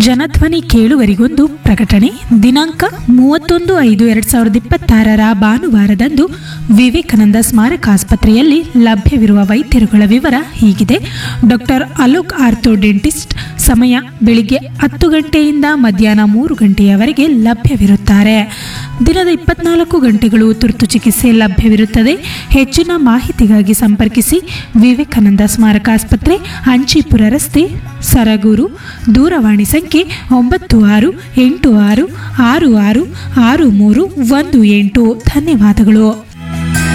ಜನಧ್ವನಿ ಕೇಳುವರಿಗೊಂದು ಪ್ರಕಟಣೆ ದಿನಾಂಕ ಮೂವತ್ತೊಂದು ಐದು ಎರಡು ಸಾವಿರದ ಇಪ್ಪತ್ತಾರರ ಭಾನುವಾರದಂದು ವಿವೇಕಾನಂದ ಸ್ಮಾರಕ ಆಸ್ಪತ್ರೆಯಲ್ಲಿ ಲಭ್ಯವಿರುವ ವೈದ್ಯರುಗಳ ವಿವರ ಹೀಗಿದೆ ಡಾಕ್ಟರ್ ಅಲೋಕ್ ಆರ್ಥೋ ಡೆಂಟಿಸ್ಟ್ ಸಮಯ ಬೆಳಿಗ್ಗೆ ಹತ್ತು ಗಂಟೆಯಿಂದ ಮಧ್ಯಾಹ್ನ ಮೂರು ಗಂಟೆಯವರೆಗೆ ಲಭ್ಯವಿರುತ್ತಾರೆ ದಿನದ ಇಪ್ಪತ್ನಾಲ್ಕು ಗಂಟೆಗಳು ತುರ್ತು ಚಿಕಿತ್ಸೆ ಲಭ್ಯವಿರುತ್ತದೆ ಹೆಚ್ಚಿನ ಮಾಹಿತಿಗಾಗಿ ಸಂಪರ್ಕಿಸಿ ವಿವೇಕಾನಂದ ಸ್ಮಾರಕ ಆಸ್ಪತ್ರೆ ಅಂಚಿಪುರ ರಸ್ತೆ ಸರಗೂರು ದೂರವಾಣಿ ಸಂಖ್ಯೆ ಒಂಬತ್ತು ಆರು ಎಂಟು ಆರು ಆರು ಆರು ಆರು ಮೂರು ಒಂದು ಎಂಟು ಧನ್ಯವಾದಗಳು